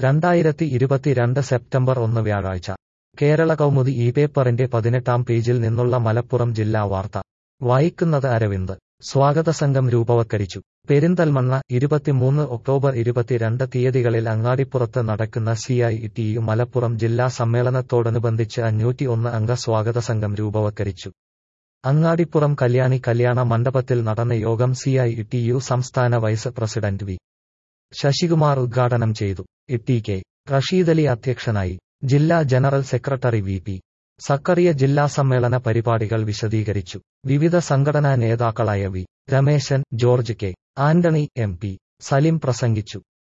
രണ്ടായിരത്തി ഇരുപത്തിരണ്ട് സെപ്റ്റംബർ ഒന്ന് വ്യാഴാഴ്ച കേരള കൗമുദി ഈ പേപ്പറിന്റെ പതിനെട്ടാം പേജിൽ നിന്നുള്ള മലപ്പുറം ജില്ലാ വാർത്ത വായിക്കുന്നത് അരവിന്ദ് സ്വാഗത സംഘം രൂപവത്കരിച്ചു പെരിന്തൽമണ്ണ ഇരുപത്തിമൂന്ന് ഒക്ടോബർ ഇരുപത്തിരണ്ട് തീയതികളിൽ അങ്ങാടിപ്പുറത്ത് നടക്കുന്ന C I T U Malappuram ജില്ലാ സമ്മേളനത്തോടനുബന്ധിച്ച് അഞ്ഞൂറ്റി ഒന്ന് അംഗ സ്വാഗത സംഘം രൂപവത്കരിച്ചു അങ്ങാടിപ്പുറം കല്യാണി കല്യാണ മണ്ഡപത്തിൽ നടന്ന യോഗം സി ഐ ടി യു സംസ്ഥാന വൈസ് പ്രസിഡന്റ് വി ശശികുമാർ ഉദ്ഘാടനം ചെയ്തു ഇ കെ റഷീദലി അധ്യക്ഷനായി ജില്ലാ general secretary V P Zakariya ജില്ലാ സമ്മേളന പരിപാടികൾ വിശദീകരിച്ചു വിവിധ സംഘടനാ നേതാക്കളായ V Rameshan George K Antony M P Salim പ്രസംഗിച്ചു